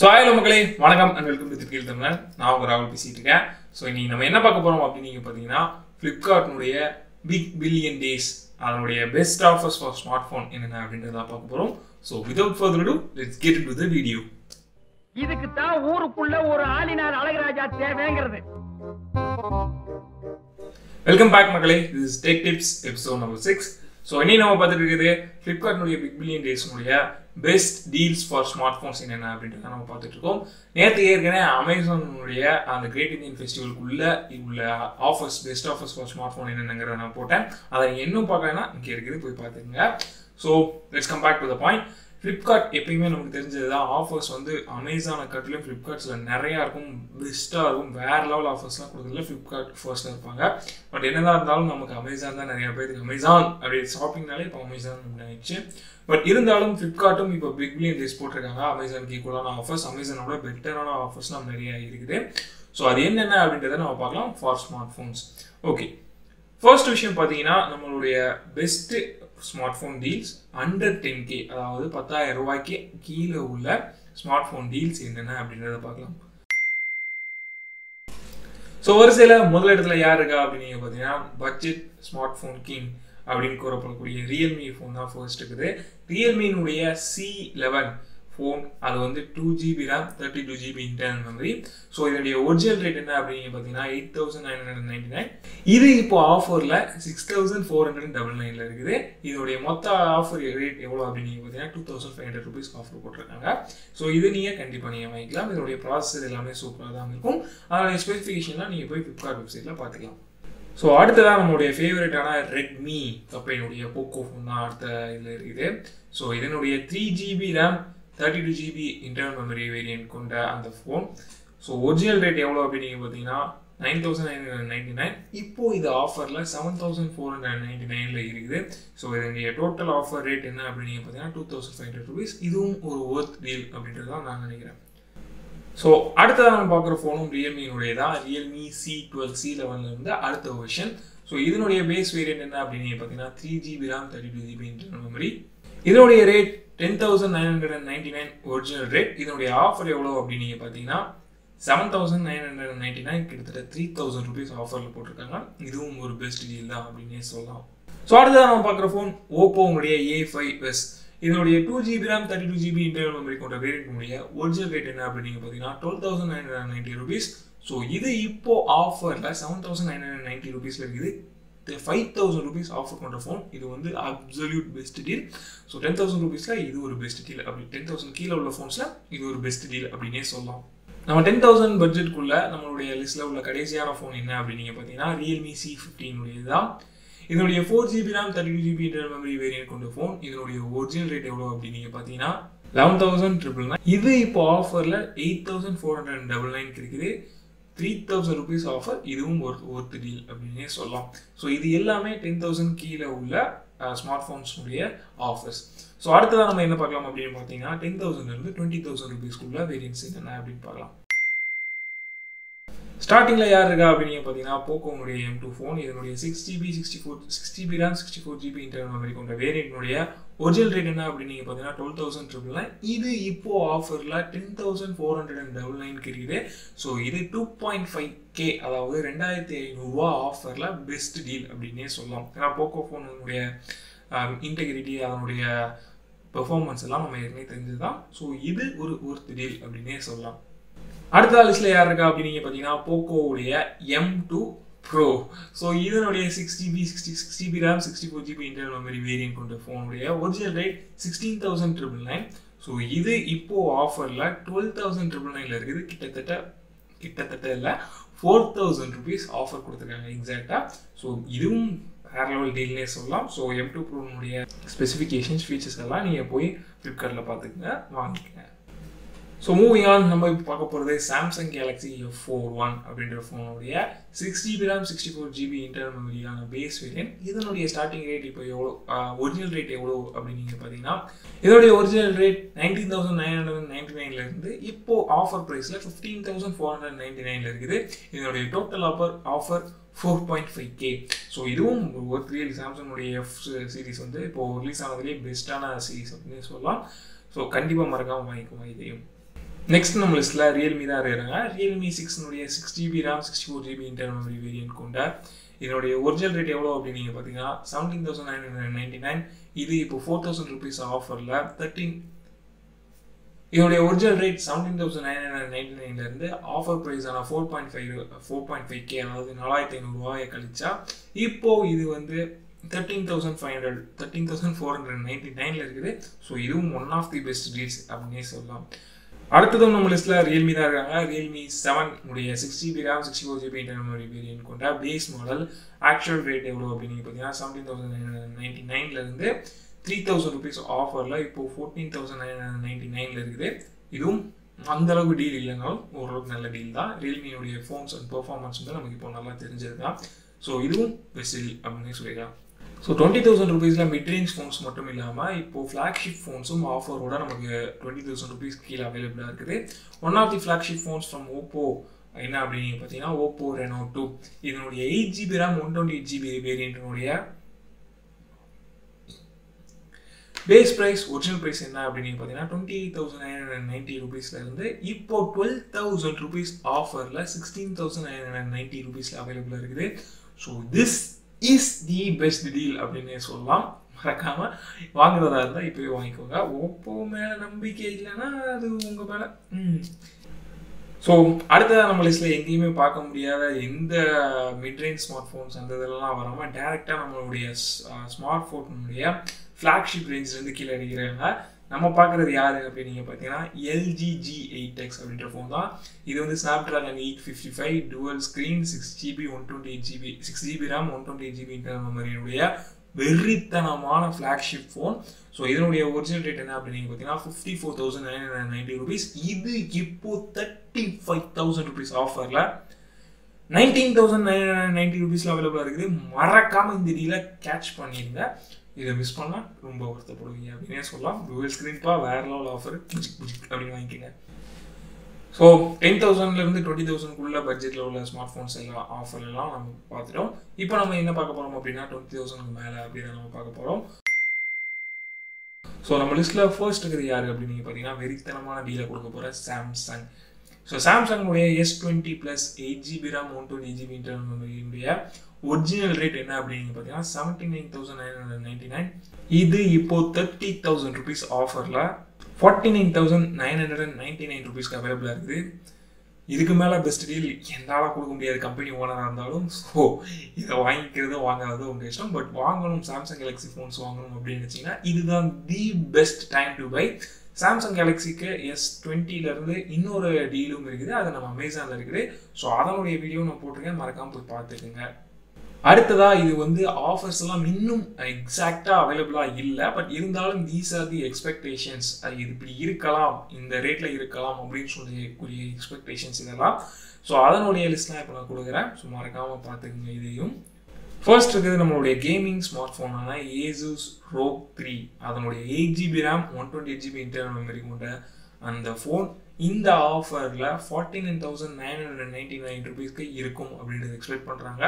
hello மக்களே வணக்கம் and welcome to திருக்கீழ் தமிழன் நான் உங்க ராகுல் பேசிட்டு இருக்கேன் ஸோ இன்னைக்கு நம்ம என்ன பார்க்க போறோம் அப்படின்னு நீங்க பார்த்தீங்கன்னா ஃப்ளிப்கார்ட்னுடைய பிக் பில்லியன் டேஸ் அதனுடைய best offers for smart phone என்னென்ன அப்படின்றத பார்க்க போறோம் so without further ado let's get to the video இதுக்கு தான் ஊருக்குள்ள ஒரு ஆளினார் அழகராஜா தேவைங்கிறது வெல்கம் பேக் மக்களே this is tech tips episode number six so இன்னைக்கு நம்ம பார்த்துட்டு இருக்குது ஃப்ளிப்கார்ட்னுடைய பிக் பில்லியன் டேஸ்னுடைய பெஸ்ட் டீல்ஸ் ஃபார் ஸ்மார்ட் ஃபோன்ஸ் என்னென்ன அப்படின்றத நம்ம பார்த்துட்டு இருக்கோம் நேற்று ஏற்கனவே அமேசானுடைய அந்த கிரேட் இந்தியன் ஃபெஸ்டிவலுக்குள்ள உள்ள offers best offers for smart phone என்னென்னங்கிறத நான் போட்டேன் அதை நீங்க இன்னும் பார்க்கலன்னா இங்கே இருக்குது போய் பார்த்துக்கங்க so let's come back to the point Flipkart எப்பயுமே நமக்கு தெரிஞ்சது தான் ஆஃபர்ஸ் வந்து அமேசானை கட்டிலும் ஃப்ளிப்கார்ட்ஸில் நிறையா இருக்கும் பெஸ்ட்டாக இருக்கும் வேற லெவல் ஆஃபர்ஸ்லாம் கொடுக்குறதுல ஃப்ளிப்கார்ட் ஃபர்ஸ்ட்டில் இருப்பாங்க பட் என்னதான் இருந்தாலும் நமக்கு அமேசான் தான் நிறைய பேருக்கு அமேசான் அப்படி ஷாப்பிங்னாலே இப்போ அமேசான் ஆயிடுச்சு பட் இருந்தாலும் ஃப்ளிப்கார்ட்டும் இப்போ பிக் பில்லியன் டேஸ் போட்டிருக்காங்க அமேசானுக்கு ஈக்குவலான ஆஃபர்ஸ் அமேசானோட பெட்டரான ஆஃபர்ஸ்லாம் நிறைய இருக்குது ஸோ அது என்னென்ன அப்படின்றத நம்ம பார்க்கலாம் for smart phones okay first விஷயம் பார்த்தீங்கன்னா நம்மளுடைய best smart phone deals under ten K அதாவது பத்தாயிரம் ரூபாய்க்கு கீழே உள்ள ஸ்மார்ட் ஃபோன் டீல்ஸ் என்னென்ன அப்படின்றத பார்க்கலாம் ஸோ வரிசையில் முதல் இடத்துல யார் இருக்கா அப்படின்னு நீங்கள் பார்த்தீங்கன்னா பட்ஜெட் ஸ்மார்ட் ஃபோன் கிங் அப்படின்னு கூறப்படக்கூடிய ரியல்மி ஃபோன் தான் ஃபர்ஸ்ட் இருக்குது ரியல்மியினுடைய சி லெவன் ஃபோன் அது வந்து two GB RAM thirty two GB internal memory so இதனுடைய ஒரிஜினல் ரேட் என்ன அப்படின்னு பார்த்தீங்கன்னா eight thousand nine hundred ninety nine இது இப்போ ஆஃபரில் six thousand four hundred double நைனில் இருக்குது இதோடைய மொத்த ஆஃபர் ரேட் எவ்வளோ அப்படின்னு நீங்கள் பார்த்தீங்கன்னா two thousand five hundred rupees offer போட்டிருக்காங்க ஸோ இது நீங்கள் கண்டிப்பாக நீங்கள் வாங்கிக்கலாம் இதோடைய ப்ராசஸர் எல்லாமே சூப்பராக தான் இருக்கும் அதோடைய ஸ்பெசிஃபிகேஷன்லாம் நீங்கள் போய் ஃப்ளிப்கார்ட் வெப்சைட்டில் பார்த்துக்கலாம் ஸோ அடுத்ததாக நம்மளுடைய ஃபேவரட்டான ரெட்மி கம்பெனியுடைய போக்கோ ஃபோன் தான் அடுத்த இதில் இருக்குது ஸோ இதனுடைய three GB RAM thirty two GB internal memory variant கொண்ட அந்த ஃபோன் ஸோ ஒரிஜினல் ரேட் எவ்வளோ அப்படின்னு நீங்கள் பார்த்தீங்கன்னா nine thousand nine hundred ninety nine இப்போ இது ஆஃபரில் seven thousand four hundred ninety நைனில் இருக்குது ஸோ இதனுடைய டோட்டல் ஆஃபர் ரேட் என்ன அப்படின்னு நீங்கள் பார்த்தீங்கன்னா two thousand five hundred rupees இதுவும் ஒரு ஒர்த் டீல் அப்படின்றது தான் நான் நினைக்கிறேன் ஸோ அடுத்ததாக நம்ம பார்க்குற ஃபோனும் ரியல்மியினுடைய தான் ரியல்மி சி டுவெல் சி லெவனில் இருந்து அடுத்த வெர்ஷன் ஸோ இதனுடைய பேஸ் வேரியன்ட் என்ன அப்படின்னு பார்த்தீங்கன்னா three GB RAM thirty two GB internal memory இதனுடைய rate ten thousand nine hundred and ninety nine original rate இதனுடைய ஆஃபர் எவ்வளோ அப்படின்னு நீங்கள் பார்த்தீங்கன்னா seven thousand nine hundred and ninety nine கிட்டத்தட்ட த்ரீ தௌசண்ட் ருபீஸ் ஆஃபரில் போட்டிருக்காங்க இதுவும் ஒரு பெஸ்ட் டீல் தான் அப்படின்னே சொல்லலாம் ஸோ அடுத்ததாக நம்ம பார்க்குற ஃபோன் ஓப்போனுடைய ஏ ஃபைவ் எஸ் இதனுடைய two GB RAM thirty two GB internal memory கொண்ட வேரியன்ட்னுடைய ஒரிஜினல் ரேட் என்ன அப்படின்னு நீங்கள் பார்த்தீங்கன்னா twelve thousand nine hundred ninety rupees so இது இப்போ ஆஃபரில் seven thousand nine hundred ninety ருபீஸில் இருக்குது ஃபைவ் தௌசண்ட் ருபீஸ் ஆஃபர் பண்ணுற ஃபோன் இது வந்து absolute best deal so ten thousand ருபீஸில் இது ஒரு பெஸ்ட் டீல் அப்படி டென் தௌசண்ட் கீழே உள்ள ஃபோன்ஸில் இது ஒரு பெஸ்ட் டீல் அப்படின்னே சொல்லலாம் நம்ம டென் தௌசண்ட் பட்ஜெட்குள்ள நம்மளுடைய லிஸ்ட்டில் உள்ள கடைசியான ஃபோன் என்ன அப்படின்னு நீங்கள் பார்த்தீங்கன்னா ரியல்மி சி ஃபிஃப்டினுடைய தான் இதனுடைய four GB RAM thirty two GB internal memory variant கொண்ட ஃபோன் இதனுடைய ஒரிஜினல் ரேட் எவ்வளோ அப்படின்னு நீங்கள் பார்த்தீங்கன்னா லெவன் தௌசண்ட் ட்ரிபிள் நைன் இது இப்போ ஆஃபரில் eight thousand four hundred double nine இருக்குது த்ரீ தௌசண்ட் ருபீஸ் ஆஃபர் இதுவும் ஒரு ஒர்த் டீல் அப்படின்னே சொல்லலாம் ஸோ இது எல்லாமே டென் தௌசண்ட் கீழே உள்ள ஸ்மார்ட் ஃபோன்ஸுடைய ஆஃபர்ஸ் ஸோ அடுத்ததாக நம்ம என்ன பார்க்கலாம் அப்படின்னு பார்த்தீங்கன்னா டென் தௌசண்ட்லேருந்து டுவெண்ட்டி தௌசண்ட் ருபீஸ்க்குள்ள வேரியன்ஸ் என்னென்ன அப்படின்னு பார்க்கலாம் ஸ்டார்டிங்கில் யார் இருக்கா அப்படின்னு பார்த்தீங்கன்னா போக்கோனுடைய எம் டூ ஃபோன் இதனுடைய six GB sixty four six GB RAM sixty four GB internal memory கொண்ட வேரியன்ட்னுடைய ஒரிஜினல் ரேட் என்ன அப்படின்னு நீங்கள் பார்த்தீங்கன்னா டுவெல் தௌசண்ட் ட்ரிபிள் நைன் இது இப்போ ஆஃபரில் ten thousand four hundred and double நைன்க்கு இருக்குது ஸோ இது டூ பாயிண்ட் ஃபைவ் கே அதாவது ரெண்டாயிரத்தி ஐநூறுரூவா ஆஃபரில் பெஸ்ட் டீல் அப்படின்னே சொல்லலாம் ஏன்னா போக்கோ ஃபோனுடைய இன்டெகிரிட்டி அதனுடைய பெர்ஃபார்மன்ஸ் எல்லாம் நம்ம ஏற்கனவே தெரிஞ்சது தான் ஸோ இது ஒரு ஒர்த் டீல் அப்படின்னே சொல்லலாம் அடுத்த லிஸ்ட்ல யார் இருக்கா அப்படின்னு நீங்க பார்த்தீங்கன்னா போக்கோவுடைய எம் டூ ப்ரோ ஸோ இதனுடைய six GB sixty six GB RAM sixty four GB internal memory variant கொண்ட ஃபோனுடைய original rate sixteen thousand triple nine so இது இப்போ ஆஃபரில் டுவெல் தௌசண்ட் ட்ரிபிள் நைனில் இருக்குது கிட்டத்தட்ட கிட்டத்தட்ட இல்லை ஃபோர் தௌசண்ட் ருபீஸ் ஆஃபர் கொடுத்துருக்காங்க எக்ஸாக்டாக ஸோ இதுவும் வேற லெவல் டீல்னே சொல்லலாம் ஸோ எம் டூ ப்ரோனுடைய ஸ்பெசிஃபிகேஷன்ஸ் ஃபீச்சர்ஸ் எல்லாம் நீங்கள் போய் ஃப்ளிப்கார்ட்டில் பார்த்துக்கங்க வாங்கிக்கங்க ஸோ மூவிங் ஆன் நம்ம இப்போ பார்க்க போகிறது Samsung Galaxy F four one அப்படின்ற ஃபோனுடைய six GB RAM sixty four GB internal மெமரியான பேஸ் வேரியன்ட் இதனுடைய ஸ்டார்டிங் ரேட் இப்போ எவ்வளோ ஒரிஜினல் ரேட் எவ்வளோ அப்படின்னு நீங்கள் பார்த்தீங்கன்னா இதோடைய original rate nineteen thousand nine hundred ninety நைனில் இருந்து இப்போ ஆஃபர் ப்ரைஸில் fifteen thousand four hundred ninety நைனில் இருக்குது இதனுடைய total offer offer four point five K so இதுவும் ஒரு ஒர்த் ரியல் சாம்சங்குடைய எஃப் சீரிஸ் வந்து இப்போ ரிலீஸ் ஆனதுலேயே பெஸ்ட்டான சீரிஸ் அப்படின்னு சொல்லலாம் ஸோ கண்டிப்பாக மறக்காமல் வாங்கிக்கோங்க இதையும் நெக்ஸ்ட் நம்ம லிஸ்ட்டில் ரியல்மி தான் இருக்கிறாங்க ரியல்மி சிக்ஸ்னுடைய six GB RAM sixty four GB internal memory variant கொண்ட இதனுடைய ஒரிஜினல் ரேட் எவ்வளோ அப்படின்னு நீங்கள் பார்த்தீங்கன்னா seventeen thousand nine hundred ninety nine இது இப்போ ஃபோர் தௌசண்ட் ருபீஸ் ஆஃபரில் தேர்ட்டீன் இதோடைய original rate seventeen thousand nine hundred ninety நைன்லேருந்து ஆஃபர் ப்ரைஸான four point five four point five K அதாவது நாலாயிரத்தி ஐநூறுரூவாயை கழிச்சா இப்போ இது வந்து thirteen thousand five hundred thirteen thousand four hundred ninety நைனில் இருக்குது ஸோ இதுவும் one of the best deals அப்படின்னே சொல்லலாம் அடுத்ததும் நம்ம லிஸ்ட்டில் ரியல்மி தான் இருக்காங்க ரியல்மி செவன் உடைய six GB RAM sixty four GB internal memory variant கொண்ட பேஸ் மாடல் ஆக்சுவல் ரேட் எவ்வளோ அப்படின்னு பார்த்தீங்கன்னா seventeen thousand nine hundred ninety நைன்லேருந்து த்ரீ தௌசண்ட் ருபீஸ் ஆஃபரில் இப்போ fourteen thousand nine hundred ninety நைனில் இருக்குது இதுவும் அந்த அளவுக்கு டீல் இல்லைனாலும் ஓரளவுக்கு நல்ல டீல் தான் ரியல்மியுடைய ஃபோன்ஸ் அண்ட் பெர்ஃபார்மன்ஸ் வந்து நமக்கு இப்போ நல்லா தெரிஞ்சது தான் ஸோ இதுவும் பெஸ்ட் டீல் அப்படின்னு சொல்லிடலாம் ஸோ டுவெண்ட்டி தௌசண்ட் ருபீஸில் மிட் ரேஞ்ச் ஃபோன்ஸ் மட்டும் இல்லாமல் இப்போ ஃப்ளாக்ஷிப் ஃபோன்ஸும் ஆஃபரோட நமக்கு டுவெண்ட்டி தௌசண்ட் ருபீஸ் கீழே அவைலபிளாக இருக்குது one of the flagship phones from Oppo என்ன அப்படின்னு பார்த்தீங்கன்னா ஓப்போ ரெனோ டூ இதனுடைய eight GB RAM one twenty eight GB வேரியண்ட்டினுடைய பேஸ் ப்ரைஸ் ஒரிஜினல் ப்ரைஸ் என்ன அப்படின்னு பார்த்தீங்கன்னா twenty eight thousand nine hundred ninety ருபீஸ்ல இருந்து இப்போ டுவெல் தௌசண்ட் ருபீஸ் ஆஃபரில் sixteen thousand nine hundred ninety ருபீஸில் அவைலபிளாக இருக்குது so this is the best deal அப்படின்னு சொல்லலாம் மறக்காம வாங்குறதா இருந்தால் இப்போவே வாங்கிக்கோங்க ஓப்போ மேலே நம்பிக்கை இல்லைன்னா அது உங்கள் மேலே ஸோ அடுத்ததாக நம்ம லிஸ்ட்டில் எங்கேயுமே பார்க்க முடியாத எந்த மிட்ரேஞ்ச் ஸ்மார்ட் ஃபோன்ஸ் அந்த இதெல்லாம் வராமல் டேரெக்டாக நம்மளுடைய ஸ்மார்ட் ஃபோனுடைய ஃப்ளாக்ஷிப் ரேஞ்சிலேருந்து கீழே அடிக்கிறாங்க நம்ம பார்க்குறது யார் அப்படின்னு நீங்கள் பார்த்தீங்கன்னா எல்ஜி ஜி எயிட் எக்ஸ் அப்படின்ற ஃபோன் தான் இது வந்து Snapdragon eight fifty five dual screen six GB one twenty eight GB six GB RAM one twenty eight GB internal மெமரியுடைய வெறித்தனமான ஃப்ளாக்ஷிப் ஃபோன் ஸோ இதனுடைய ஒரிஜினல் ரேட் என்ன அப்படின்னு பார்த்தீங்கன்னா fifty four thousand nine hundred ninety rupees இது இப்போ thirty five thousand rupees ஆஃபரில் nineteen thousand nine hundred ninety ருபீஸில் அவைலபிளாக இருக்குது மறக்காமல் இந்த டீலை கேட்ச் பண்ணிடுங்க இதை மிஸ் பண்ணால் ரொம்ப வருத்தப்படுவீங்க அப்படின்னே சொல்லலாம் டூவல் ஸ்க்ரீன்ப்பா வேற லெவல் ஆஃபர் புஜிக் புஜிக் அப்படின்னு வாங்கிக்கோங்க ஸோ டென் தௌசண்ட்லேருந்து டுவெண்ட்டி தௌசண்ட்குள்ள பட்ஜெட்டில் உள்ள ஸ்மார்ட் ஃபோன்ஸ் எல்லாம் ஆஃபர் எல்லாம் நம்ம பார்த்துட்டோம் இப்போ நம்ம என்ன பார்க்க போகிறோம் அப்படின்னா டுவெண்ட்டி தௌசண்ட்க்கு மேலே அப்படின்னு நம்ம பார்க்க போகிறோம் ஸோ நம்ம லிஸ்ட்டில் ஃபர்ஸ்ட் இருக்கிறது யார் அப்படின்னு நீங்கள் பார்த்தீங்கன்னா வெறித்தனமான டீலை கொடுக்க போகிற சாம்சங் ஸோ சாம்சங்குடைய S twenty plus eight GB RAM one twenty GB internal மெமரியுடைய ஒரிஜினல் ரேட் என்ன அப்படின்னு பார்த்தீங்கன்னா seventy nine thousand nine hundred ninety nine இது இப்போ தேர்ட்டி தௌசண்ட் ருபீஸ் ஆஃபரில் forty nine thousand nine hundred and ninety nine ருபீஸ்க்கு அவைலபிளாக இருக்குது இதுக்கு மேலே பெஸ்ட் டீல் என்னால் கொடுக்க முடியாது கம்பெனி ஓனராக இருந்தாலும் ஸோ இதை வாங்கிக்கிறது வாங்காதது உங்கள் இஷ்டம் பட் வாங்கணும் சாம்சங் கேலக்ஸி ஃபோன்ஸ் வாங்கணும் அப்படின்னு வச்சிங்கன்னா இதுதான் the best time to buy Samsung கேலக்ஸிக்கு எஸ் டுவெண்ட்டிலேருந்து இன்னொரு டீலும் இருக்குது அது நம்ம அமேசானில் இருக்குது ஸோ அதனுடைய வீடியோ நான் போட்டிருக்கேன் மறக்காமல் போய் பார்த்துக்குங்க அடுத்ததா இது வந்து ஆஃபர்ஸ் எல்லாம் இன்னும் எக்ஸாக்டாக அவைலபிளாக இல்லை பட் இருந்தாலும் தீஸ் ஆர் தி எக்ஸ்பெக்டேஷன்ஸ் இது இப்படி இருக்கலாம் இந்த ரேட்டில் இருக்கலாம் அப்படின்னு சொல்லக்கூடிய எக்ஸ்பெக்டேஷன்ஸ் இதெல்லாம் ஸோ அதனுடைய லிஸ்ட்லாம் இப்போ நான் கொடுக்குறேன் ஸோ மறக்காமல் பார்த்துக்குங்க இதையும் ஃபர்ஸ்ட் இருக்குது நம்மளுடைய கேமிங் ஸ்மார்ட் ஃபோனான ஏசூஸ் ரோ த்ரீ அதனுடைய eight GB RAM one twenty eight GB internal memory கொண்ட அந்த ஃபோன் இந்த ஆஃபரில் forty nine thousand nine hundred ninety nine ருபீஸ்க்கு இருக்கும் அப்படின்றது எக்ஸ்பெக்ட் பண்ணுறாங்க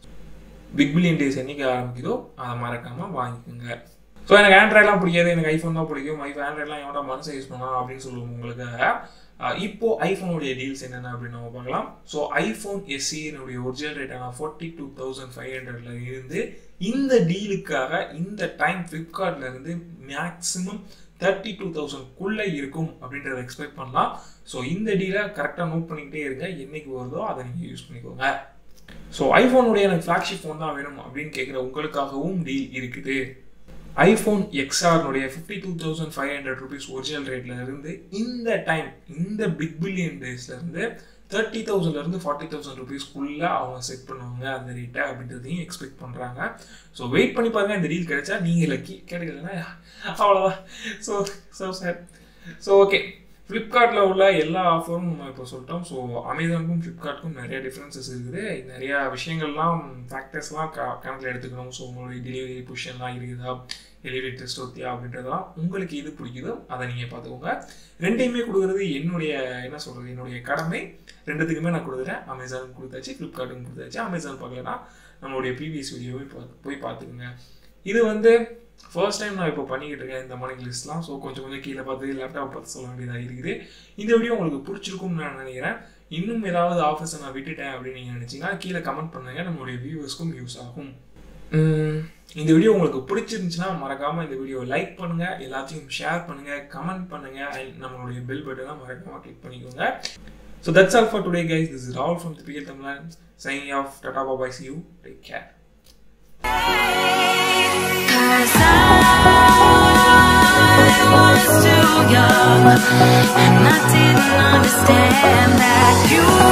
பிக் பில்லியன் டேஸ் என்னைக்கு ஆரம்பிக்குதோ அதை மறக்காமல் வாங்கிக்கோங்க ஸோ எனக்கு ஆண்ட்ராய்ட்லாம் பிடிக்காது எனக்கு ஐஃபோன் தான் பிடிக்கும் ஐஃபோன் ஆண்ட்ராய்ட்லாம் எவ்வளோ மனசை யூஸ் பண்ணலாம் அப்படின்னு சொல்லுவோம் உங்களுக்கு இப்போ ஐஃபோனுடைய டீல்ஸ் என்னென்ன அப்படின்னு நம்ம பார்க்கலாம் ஸோ ஐஃபோன் எஸ்சியினுடைய ஒரிஜினல் ரேட்டான ஃபார்ட்டி டூ தௌசண்ட் ஃபைவ் ஹண்ட்ரட்ல இருந்து இந்த டீலுக்காக இந்த டைம் ஃப்ளிப்கார்ட்ல இருந்து மேக்ஸிமம் தேர்ட்டி டூ தௌசண்ட்குள்ளே இருக்கும் அப்படின்றத எக்ஸ்பெக்ட் பண்ணலாம் ஸோ இந்த டீலை கரெக்டாக நோட் பண்ணிக்கிட்டே இருங்க என்னைக்கு வருதோ அதை நீங்கள் யூஸ் பண்ணிக்கோங்க ஸோ ஐஃபோனுடைய எனக்கு ஃப்ளாக்ஷிப் ஃபோன் தான் வேணும் அப்படின்னு கேட்குற உங்களுக்காகவும் டீல் இருக்குது ஐஃபோன் எக்ஸ்ஆர்னுடைய fifty two thousand five hundred rupees original ரேட்ல இருந்து இந்த டைம் இந்த பிக் பில்லியன் டேஸ்ல இருந்து தேர்ட்டி தௌசண்ட்ல இருந்து ஃபார்ட்டி தௌசண்ட் ருபீஸ்க்குள்ள அவங்க செட் பண்ணுவாங்க அந்த ரேட்டை அப்படின்றதையும் எக்ஸ்பெக்ட் பண்றாங்க ஸோ வெயிட் பண்ணி பாருங்க இந்த டீல் கிடைச்சா நீங்க லக்கி கிடைக்கலன்னா அவ்வளோதான் so so sir so okay ஃப்ளிப்கார்ட்டில் உள்ள எல்லா ஆஃபரும் நம்ம இப்போ சொல்லிட்டோம் ஸோ அமேசானுக்கும் ஃப்ளிப்கார்ட்டுக்கும் நிறைய டிஃப்ரென்சஸ் இருக்குது நிறைய விஷயங்கள்லாம் ஃபேக்டர்ஸ்லாம் க கணக்கில் எடுத்துக்கணும் ஸோ உங்களுடைய டெலிவரி பொசிஷன்லாம் இருக்குதா டெலிவரி டெஸ்ட் ஒத்தியா அப்படின்றதெல்லாம் உங்களுக்கு எது பிடிக்குதோ அதை நீங்கள் பார்த்துக்கோங்க ரெண்டையுமே கொடுக்குறது என்னுடைய என்ன சொல்கிறது என்னுடைய கடமை ரெண்டுத்துக்குமே நான் கொடுக்குறேன் அமேசானுக்கு கொடுத்தாச்சு ஃப்ளிப்கார்ட்டுக்கும் கொடுத்தாச்சு அமேசான் பார்க்கலன்னா நம்மளுடைய ப்ரீவியஸ் வீடியோவை போய் பார்த்துக்குங்க இது வந்து ஃபர்ஸ்ட் டைம் நான் இப்போ பண்ணிக்கிட்டு இருக்கேன் இந்த மாதிரி லிஸ்ட்லாம் ஸோ கொஞ்சம் கொஞ்சம் கீழே பார்த்து லேப்டாப் பார்த்து சொல்ல வேண்டியதாக இருக்குது இந்த வீடியோ உங்களுக்கு பிடிச்சிருக்கும்னு நான் நினைக்கிறேன் இன்னும் ஏதாவது ஆஃபீஸை நான் விட்டுட்டேன் அப்படின்னு நீங்கள் நினச்சிங்கன்னா கீழே கமெண்ட் பண்ணுங்கள் நம்மளுடைய வியூவர்ஸ்க்கும் யூஸ் ஆகும் உம், இந்த வீடியோ உங்களுக்கு பிடிச்சிருந்துச்சுன்னா மறக்காமல் இந்த வீடியோ லைக் பண்ணுங்கள் எல்லாத்தையும் ஷேர் பண்ணுங்கள் கமெண்ட் பண்ணுங்கள் அண்ட் நம்மளுடைய பெல் பட்டனை மறக்காமல் கிளிக் பண்ணிக்கோங்க so that's all for today guys this is Raval from the PK Tamilan signing off tata bye bye see you take care Cause I was too young and I didn't understand that you